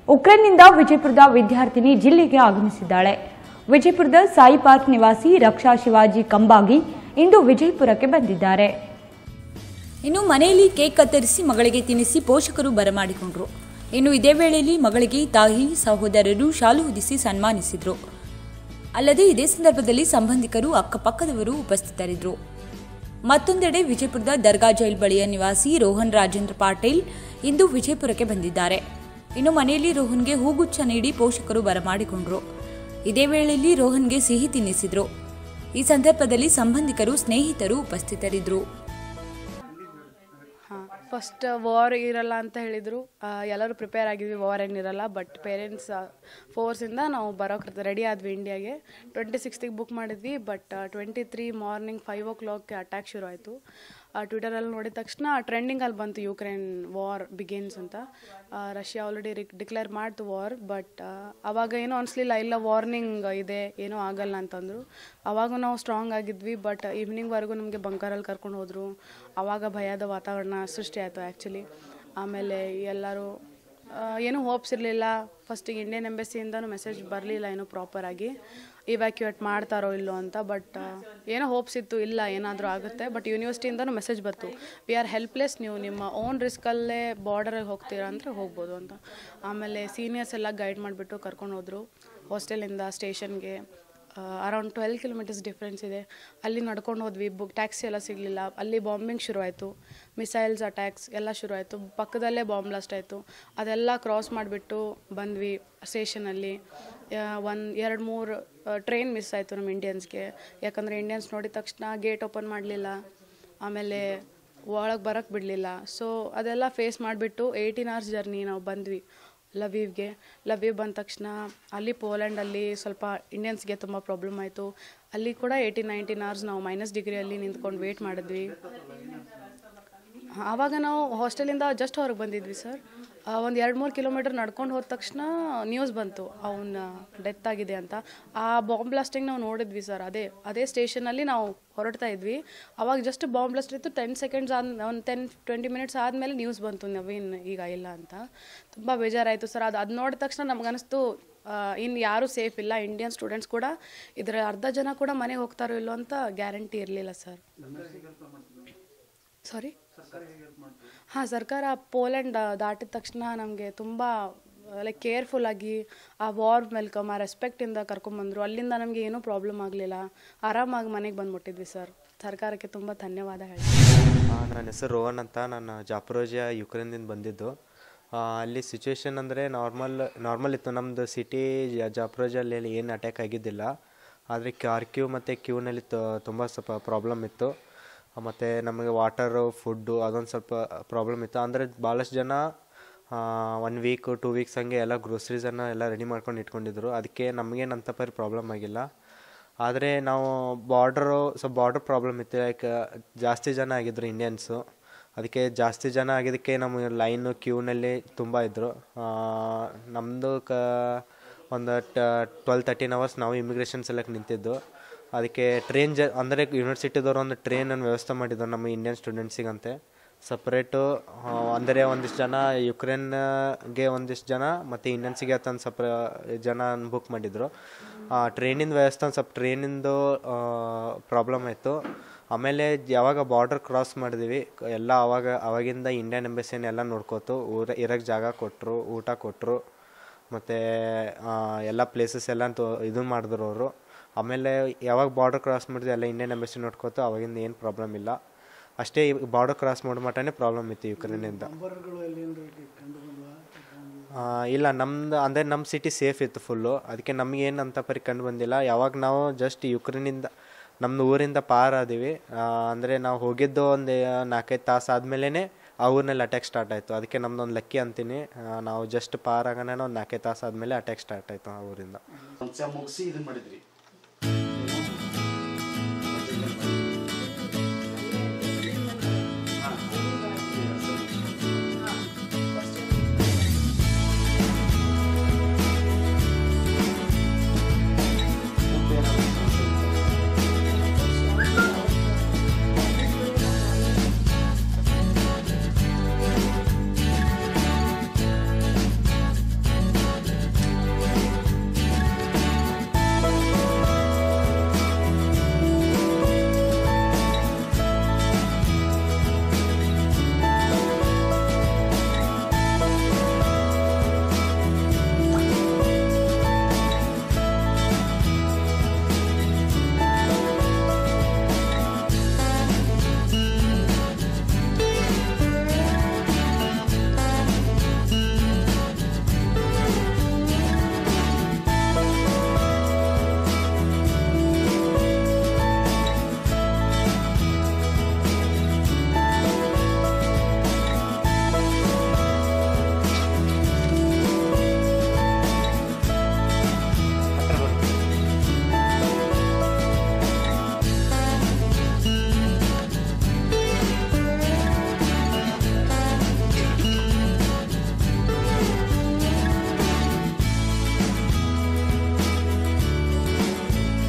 ಉಕ್ರೇನ್ನಿಂದ ವಿಜಯಪುರದ ವಿದ್ಯಾರ್ಥಿನಿ ಜಿಲ್ಲೆಗೆ ಆಗಮಿಸಿದ್ದಾಳೆ ವಿಜಯಪುರದ ಸಾಯಿ ಪಾರ್ಕ್ ನಿವಾಸಿ ರಕ್ಷಾ ಶಿವಾಜಿ ಕಂಬಾಗಿ ಇಂದು ವಿಜಯಪುರಕ್ಕೆ ಬಂದಿದ್ದಾರೆ ಇನ್ನು ಮನೆಯಲ್ಲಿ ಕೇಕ್ ಕತ್ತರಿಸಿ ಮಗಳಿಗೆ ತಿನ್ನಿಸಿ ಪೋಷಕರು ಬರಮಾಡಿಕೊಂಡ್ರು ಇನ್ನು ಇದೇ ವೇಳೆಯಲ್ಲಿ ಮಗಳಿಗೆ ತಾಯಿ ಸಹೋದರರು ಶಾಲು ಹೊದಿಸಿ ಸನ್ಮಾನಿಸಿದ್ರು ಅಲ್ಲದೆ ಇದೇ ಸಂದರ್ಭದಲ್ಲಿ ಸಂಬಂಧಿಕರು ಅಕ್ಕಪಕ್ಕದವರು ಉಪಸ್ಥಿತರಿದ್ದರು ಮತ್ತೊಂದೆಡೆ ವಿಜಯಪುರದ ದರ್ಗಾ ಜೈಲ್ ಬಳಿಯ ನಿವಾಸಿ ರೋಹನ್ ರಾಜೇಂದ್ರ ಪಾಟೀಲ್ ಇಂದು ವಿಜಯಪುರಕ್ಕೆ ಬಂದಿದ್ದಾರೆ ಇನ್ನು ಮನೆಯಲ್ಲಿ ರೋಹನ್ಗೆ ಹೂಗುಚ್ಛ ನೀಡಿ ಪೋಷಕರು ಬರಮಾಡಿಕೊಂಡ್ರು ಇದೇ ವೇಳೆಯಲ್ಲಿ ರೋಹನ್ಗೆ ಸಿಹಿ ತಿನ್ನಿಸಿದ್ರು ಈ ಸಂದರ್ಭದಲ್ಲಿ ಸಂಬಂಧಿಕರು ಸ್ನೇಹಿತರು ಉಪಸ್ಥಿತರಿದ್ದರು ಹಾಂ ಫಸ್ಟ್ ವಾರ್ ಇರಲ್ಲ ಅಂತ ಹೇಳಿದರು ಎಲ್ಲರೂ ಪ್ರಿಪೇರ್ ಆಗಿದ್ವಿ ವಾರ್ ಏನಿರಲ್ಲ ಬಟ್ ಪೇರೆಂಟ್ಸ್ ಫೋರ್ಸಿಂದ ನಾವು ಬರೋಕೆ ರೆಡಿ ಆದ್ವಿ ಇಂಡಿಯಾಗೆ ಟ್ವೆಂಟಿ ಸಿಕ್ಸ್ತಿಗೆ ಬುಕ್ ಮಾಡಿದ್ವಿ but twenty three morning five ಓ ಕ್ಲಾಕ್ಗೆ ಅಟ್ಯಾಕ್ ಶುರು ಆಯಿತು ಟ್ವಿಟರಲ್ಲಿ ನೋಡಿದ ತಕ್ಷಣ ಟ್ರೆಂಡಿಂಗಲ್ಲಿ ಬಂತು ಯುಕ್ರೇನ್ ವಾರ್ ಬಿಗಿನ್ಸ್ ಅಂತ ರಷ್ಯಾ ಆಲ್ರೆಡಿ ರಿಕ್ ಡಿಕ್ಲೇರ್ ಮಾಡ್ತು ವಾರ್ ಬಟ್ ಅವಾಗ ಏನೂ ಅನಿಸ್ಲಿಲ್ಲ ಇಲ್ಲ ವಾರ್ನಿಂಗ್ ಇದೆ ಏನೂ ಆಗಲ್ಲ ಅಂತಂದರು ಅವಾಗ ನಾವು ಸ್ಟ್ರಾಂಗ್ ಆಗಿದ್ವಿ ಬಟ್ ಈವ್ನಿಂಗ್ವರೆಗೂ ನಮಗೆ ಬಂಕರಲ್ಲಿ ಕರ್ಕೊಂಡು ಹೋದರು ಅವಾಗ ಭಯದ ವಾತಾವರಣ ಸೃಷ್ಟಿ ಆಯಿತು ಆ್ಯಕ್ಚುಲಿ ಆಮೇಲೆ ಎಲ್ಲರೂ ಆ, ಏನೂ ಹೋಪ್ಸ್ ಇರಲಿಲ್ಲ ಫಸ್ಟಿಗೆ ಇಂಡಿಯನ್ ಎಂಬಸಿಯಿಂದನೂ ಮೆಸೇಜ್ ಬರಲಿಲ್ಲ ಏನೂ ಪ್ರಾಪರಾಗಿ ಇವ್ಯಾಕ್ಯುಯೇಟ್ ಮಾಡ್ತಾರೋ ಇಲ್ಲೋ ಅಂತ ಬಟ್ ಏನೋ ಹೋಪ್ಸ್ ಇತ್ತು ಇಲ್ಲ ಏನಾದರೂ ಆಗುತ್ತೆ ಬಟ್ ಯೂನಿವರ್ಸಿಟಿಯಿಂದನೂ ಮೆಸೇಜ್ ಬಂತು ವಿ ಆರ್ ಹೆಲ್ಪ್ಲೆಸ್ ನೀವು ನಿಮ್ಮ ಓನ್ ರಿಸ್ಕಲ್ಲೇ ಬಾರ್ಡರಿಗೆ ಹೋಗ್ತೀರಾ ಅಂದರೆ ಹೋಗ್ಬೋದು ಅಂತ ಆಮೇಲೆ ಸೀನಿಯರ್ಸ್ ಎಲ್ಲ ಗೈಡ್ ಮಾಡಿಬಿಟ್ಟು ಕರ್ಕೊಂಡು ಹೋದರು ಹಾಸ್ಟೆಲಿಂದ ಸ್ಟೇಷನ್ಗೆ ಅರೌಂಡ್ ಟ್ವೆಲ್ ಕಿಲೋಮೀಟರ್ಸ್ ಡಿಫ್ರೆನ್ಸ್ ಇದೆ ಅಲ್ಲಿ ನಡ್ಕೊಂಡು ಹೋದ್ವಿ ಬುಕ್ ಟ್ಯಾಕ್ಸಿ ಎಲ್ಲ ಸಿಗಲಿಲ್ಲ ಅಲ್ಲಿ ಬಾಂಬಿಂಗ್ ಶುರುವಾಯಿತು ಮಿಸೈಲ್ಸ್ ಅಟ್ಯಾಕ್ಸ್ ಎಲ್ಲ ಶುರುವಾಯಿತು ಪಕ್ಕದಲ್ಲೇ ಬಾಂಬ್ ಬ್ಲಾಸ್ಟ್ ಆಯಿತು ಅದೆಲ್ಲ ಕ್ರಾಸ್ ಮಾಡಿಬಿಟ್ಟು ಬಂದ್ವಿ ಸ್ಟೇಷನಲ್ಲಿ ಒಂದು ಎರಡು ಮೂರು ಟ್ರೈನ್ ಮಿಸ್ ಆಯಿತು ನಮ್ಮ ಇಂಡಿಯನ್ಸ್ಗೆ ಯಾಕಂದರೆ ಇಂಡಿಯನ್ಸ್ ನೋಡಿದ ತಕ್ಷಣ ಗೇಟ್ ಓಪನ್ ಮಾಡಲಿಲ್ಲ ಆಮೇಲೆ ಒಳಗೆ ಬರೋಕ್ಕೆ ಬಿಡಲಿಲ್ಲ ಸೊ ಅದೆಲ್ಲ ಫೇಸ್ ಮಾಡಿಬಿಟ್ಟು ಏಯ್ಟೀನ್ ಅವರ್ಸ್ ಜರ್ನಿ ನಾವು ಬಂದ್ವಿ ಲವೀವ್ಗೆ ಲವೀವ್ ಬಂದ ತಕ್ಷಣ ಅಲ್ಲಿ ಪೋಲ್ಯಾಂಡಲ್ಲಿ ಸ್ವಲ್ಪ ಇಂಡಿಯನ್ಸ್ಗೆ ತುಂಬ ಪ್ರಾಬ್ಲಮ್ ಆಯಿತು ಅಲ್ಲಿ ಕೂಡ ಏಯ್ಟೀನ್ ನೈನ್ಟೀನ್ ಅವರ್ಸ್ ನಾವು ಮೈನಸ್ ಡಿಗ್ರಿಯಲ್ಲಿ ನಿಂತ್ಕೊಂಡು ವೇಟ್ ಮಾಡಿದ್ವಿ ಆವಾಗ ನಾವು ಹಾಸ್ಟೆಲಿಂದ ಜಸ್ಟ್ ಹೊರಗೆ ಬಂದಿದ್ವಿ ಸರ್ ಒಂದು ಎರಡು ಮೂರು ಕಿಲೋಮೀಟರ್ ನಡ್ಕೊಂಡು ಹೋದ ತಕ್ಷಣ ನ್ಯೂಸ್ ಬಂತು ಅವನ ಡೆತ್ ಆಗಿದೆ ಅಂತ ಆ ಬಾಂಬ್ ಬ್ಲಾಸ್ಟಿಂಗ್ ನಾವು ನೋಡಿದ್ವಿ ಸರ್ ಅದೇ ಅದೇ ಸ್ಟೇಷನಲ್ಲಿ ನಾವು ಹೊರಡ್ತಾ ಇದ್ವಿ ಅವಾಗ ಜಸ್ಟ್ ಬಾಂಬ್ ಬ್ಲಾಸ್ಟ್ ಇತ್ತು ಟೆನ್ ಸೆಕೆಂಡ್ಸ್ ಆದ ಒಂದು ಟೆನ್ ಟ್ವೆಂಟಿ ಮಿನಿಟ್ಸ್ ಆದಮೇಲೆ ನ್ಯೂಸ್ ಬಂತು ನವೀನ್ ಈಗ ಇಲ್ಲ ಅಂತ ತುಂಬ ಬೇಜಾರಾಯಿತು ಸರ್ ಅದು ಅದು ನೋಡಿದ ತಕ್ಷಣ ನಮಗನಿಸ್ತು ಇನ್ನು ಯಾರೂ ಸೇಫ್ ಇಲ್ಲ ಇಂಡಿಯನ್ ಸ್ಟೂಡೆಂಟ್ಸ್ ಕೂಡ ಇದರ ಅರ್ಧ ಜನ ಕೂಡ ಮನೆಗೆ ಹೋಗ್ತಾರೋ ಇಲ್ಲೋ ಅಂತ ಗ್ಯಾರಂಟಿ ಇರಲಿಲ್ಲ ಸರ್ ಸಾರಿ ಹಾಂ ಸರ್ಕಾರ ಪೋಲೆಂಡ್ ದಾಟಿದ ತಕ್ಷಣ ನಮಗೆ ತುಂಬ ಲೈಕ್ ಕೇರ್ಫುಲ್ ಆಗಿ ಆ ವಾರ್ ವೆಲ್ಕಮ್ ಆ ರೆಸ್ಪೆಕ್ಟಿಂದ ಕರ್ಕೊಂಬಂದರು ಅಲ್ಲಿಂದ ನಮಗೆ ಏನೂ ಪ್ರಾಬ್ಲಮ್ ಆಗಲಿಲ್ಲ ಆರಾಮಾಗಿ ಮನೆಗೆ ಬಂದುಬಿಟ್ಟಿದ್ವಿ ಸರ್ ಸರ್ಕಾರಕ್ಕೆ ತುಂಬ ಧನ್ಯವಾದ ಹೇಳಿ ಆ, ನನ್ನ ಹೆಸರು ರೋಹನ್ ಅಂತ ನಾನು ಜಾಪ್ರೋಜಿಯಾ ಯುಕ್ರೇನ್ದಿಂದ ಬಂದಿದ್ದು ಆ, ಅಲ್ಲಿ ಸಿಚುವೇಶನ್ ಅಂದರೆ ನಾರ್ಮಲ್ ನಾರ್ಮಲ್ ಇತ್ತು ನಮ್ಮದು ಸಿಟಿ ಜಾಪ್ರೋಜಿಯಲ್ಲಿ ಏನು ಅಟ್ಯಾಕ್ ಆಗಿದ್ದಿಲ್ಲ ಆದರೆ ಕಾರ್ಕ್ಯೂ ಮತ್ತು ಕ್ಯೂನಲ್ಲಿ ತುಂಬ ಸ್ವಲ್ಪ ಪ್ರಾಬ್ಲಮ್ ಇತ್ತು ಮತ್ತು ನಮಗೆ ವಾಟರು ಫುಡ್ಡು ಅದೊಂದು ಸ್ವಲ್ಪ ಪ್ರಾಬ್ಲಮ್ ಇತ್ತು ಅಂದರೆ ಭಾಳಷ್ಟು ಜನ ಒನ್ ವೀಕ್ ಟೂ ವೀಕ್ಸ್ ಹಂಗೆ ಎಲ್ಲ ಗ್ರೋಸರೀಸನ್ನು ಎಲ್ಲ ರೆಡಿ ಮಾಡ್ಕೊಂಡು ಇಟ್ಕೊಂಡಿದ್ರು ಅದಕ್ಕೆ ನಮಗೇನು ಅಂತ ಪರಿ ಪ್ರಾಬ್ಲಮ್ ಆಗಿಲ್ಲ ಆದರೆ ನಾವು ಬಾರ್ಡರು ಸ್ವಲ್ಪ ಬಾರ್ಡರ್ ಪ್ರಾಬ್ಲಮ್ ಇತ್ತು ಲೈಕ್ ಜಾಸ್ತಿ ಜನ ಆಗಿದ್ರು ಇಂಡಿಯನ್ಸು ಅದಕ್ಕೆ ಜಾಸ್ತಿ ಜನ ಆಗಿದ್ದಕ್ಕೆ ನಮಗೆ ಲೈನು ಕ್ಯೂನಲ್ಲಿ ತುಂಬ ಇದ್ದರು ನಮ್ಮದು ಕ ಒಂದು ಟ್ವೆಲ್ ತರ್ಟೀನ್ ಅವರ್ಸ್ ನಾವು ಇಮಿಗ್ರೇಷನ್ ಸೆಲೆಕ್ಟ್ ನಿಂತಿದ್ದು ಅದಕ್ಕೆ ಟ್ರೈನ್ ಜ ಅಂದರೆ ಯೂನಿವರ್ಸಿಟಿದವ್ರು ಒಂದು ಟ್ರೈನನ್ನು ವ್ಯವಸ್ಥೆ ಮಾಡಿದ್ರು ನಮ್ಮ ಇಂಡಿಯನ್ ಸ್ಟೂಡೆಂಟ್ಸಿಗಂತೆ ಸಪ್ರೇಟು ಅಂದರೆ ಒಂದಿಷ್ಟು ಜನ ಯುಕ್ರೇನ್ಗೆ ಒಂದಿಷ್ಟು ಜನ ಮತ್ತು ಇಂಡಿಯನ್ಸಿಗೆ ತಂದು ಸಪ್ರ ಜನ ಬುಕ್ ಮಾಡಿದ್ರು ಟ್ರೈನಿಂದ ವ್ಯವಸ್ಥೆ ಒಂದು ಸ್ವಲ್ಪ ಟ್ರೈನಿಂದು ಪ್ರಾಬ್ಲಮ್ ಆಯಿತು ಆಮೇಲೆ ಯಾವಾಗ ಬಾರ್ಡರ್ ಕ್ರಾಸ್ ಮಾಡಿದ್ವಿ ಎಲ್ಲ ಅವಾಗ ಅವಾಗಿಂದ ಇಂಡಿಯನ್ ಎಂಬಸಿನ ಎಲ್ಲ ನೋಡ್ಕೋತು ಊರ ಇರೋಕ್ಕೆ ಜಾಗ ಕೊಟ್ಟರು ಊಟ ಕೊಟ್ಟರು ಮತ್ತು ಎಲ್ಲ ಪ್ಲೇಸಸ್ ಎಲ್ಲ ತೋ ಇದು ಮಾಡಿದ್ರು ಅವರು ಆಮೇಲೆ ಯಾವಾಗ ಬಾರ್ಡರ್ ಕ್ರಾಸ್ ಮಾಡಿದ್ವಿ ಎಲ್ಲ ಇಂಡಿಯನ್ ಎಂಬಸಿ ನೋಡ್ಕೋತು ಅವಾಗಿಂದ ಏನು ಪ್ರಾಬ್ಲಮ್ ಇಲ್ಲ ಅಷ್ಟೇ ಬಾರ್ಡರ್ ಕ್ರಾಸ್ ಮಾಡೋ ಮಟ್ಟನೇ ಪ್ರಾಬ್ಲಮ್ ಇತ್ತು ಯುಕ್ರೇನಿಂದ ಆ, ಇಲ್ಲ ನಮ್ದು ಅಂದರೆ ನಮ್ಮ ಸಿಟಿ ಸೇಫ್ ಇತ್ತು ಫುಲ್ಲು ಅದಕ್ಕೆ ನಮಗೇನು ಅಂತ ಪರಿ ಕಂಡು ಬಂದಿಲ್ಲ ಯಾವಾಗ ನಾವು ಜಸ್ಟ್ ಯುಕ್ರೇನಿಂದ ನಮ್ಮದು ಊರಿಂದ ಪಾರ್ ಆದೀವಿ ಅಂದರೆ ನಾವು ಹೋಗಿದ್ದು ಒಂದು ನಾಲ್ಕೈದು ತಾಸು ಆದಮೇಲೆ ಆ ಊರಿನಲ್ಲಿ ಅಟ್ಯಾಕ್ ಸ್ಟಾರ್ಟ್ ಆಯಿತು ಅದಕ್ಕೆ ನಮ್ದು ಒಂದು ಲಕ್ಕಿ ಅಂತೀನಿ ಆ, ನಾವು ಜಸ್ಟ್ ಪಾರ್ ಆಗೋಣ ಒಂದು ನಾಲ್ಕೈದು ತಾಸು ಆದಮೇಲೆ ಅಟ್ಯಾಕ್ ಸ್ಟಾರ್ಟ್ ಆಯಿತು ಆ ಊರಿಂದ ಒಂದು ಮುಗಿಸಿ ಇದನ್ನ ಮಾಡಿದ್ರಿ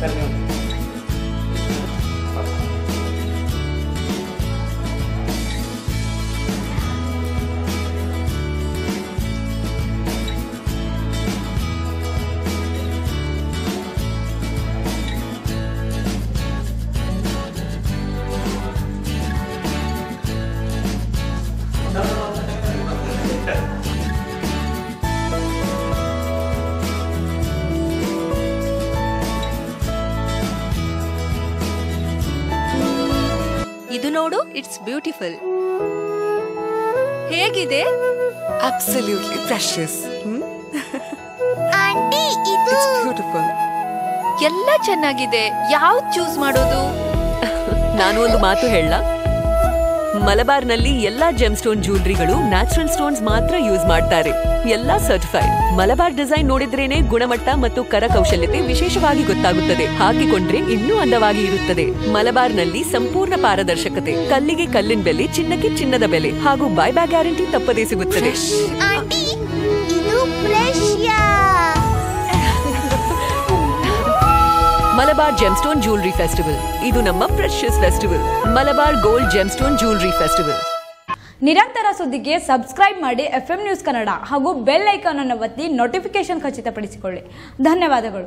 ಸರ್ ನೀವು ಇದು ನೋಡು ಇಟ್ಸ್ ಬ್ಯೂಟಿಫುಲ್ ಹೇಗಿದೆ Absolutely precious. Hmm? ಆಂಟಿ ಇದು It's beautiful. ಎಲ್ಲ ಚೆನ್ನಾಗಿದೆ ಯಾವ್ದು ಚೂಸ್ ಮಾಡೋದು ನಾನು ಒಂದು ಮಾತು ಹೇಳ ಮಲಬಾರ್ನಲ್ಲಿ ಎಲ್ಲಾ ಜೆಮ್ ಸ್ಟೋನ್ ಜ್ಯೂಲ್ರಿಗಳು ನ್ಯಾಚುರಲ್ ಸ್ಟೋನ್ಸ್ ಮಾತ್ರ ಯೂಸ್ ಮಾಡ್ತಾರೆ ಎಲ್ಲಾ ಸರ್ಟಿಫೈಡ್ ಮಲಬಾರ್ ಡಿಸೈನ್ ನೋಡಿದ್ರೇನೆ ಗುಣಮಟ್ಟ ಮತ್ತು ಕರಕೌಶಲ್ಯತೆ ವಿಶೇಷವಾಗಿ ಗೊತ್ತಾಗುತ್ತದೆ ಹಾಕಿಕೊಂಡ್ರೆ ಇನ್ನೂ ಅಂದವಾಗಿ ಇರುತ್ತದೆ ಮಲಬಾರ್ನಲ್ಲಿ ಸಂಪೂರ್ಣ ಪಾರದರ್ಶಕತೆ ಕಲ್ಲಿಗೆ ಕಲ್ಲಿನ ಬೆಲೆ ಚಿನ್ನಕ್ಕೆ ಚಿನ್ನದ ಬೆಲೆ ಹಾಗೂ ಬೈಬ್ಯಾಕ್ ಗ್ಯಾರಂಟಿ ತಪ್ಪದೇ ಸಿಗುತ್ತದೆ ಆಂಟಿ ಇದು ಫ್ರೆಶ್ಯಾ ಮಲಬಾರ್ ಜೆಮ್ಸ್ಟೋನ್ ಜ್ಯೂಲ್ರಿ ಫೆಸ್ಟಿವಲ್ ಇದು ನಮ್ಮ precious festival Malabar gold gemstone jewellery festival ನಿರಂತರ ಸುದ್ದಿಗೆ ಸಬ್ಸ್ಕ್ರೈಬ್ ಮಾಡಿ ಎಫ್ ನ್ಯೂಸ್ ಕನ್ನಡ ಹಾಗೂ ಬೆಲ್ ಐಕಾನ್ ಅನ್ನು ಒತ್ತಿ ನೋಟಿಫಿಕೇಶನ್ ಖಚಿತಪಡಿಸಿಕೊಳ್ಳಿ ಧನ್ಯವಾದಗಳು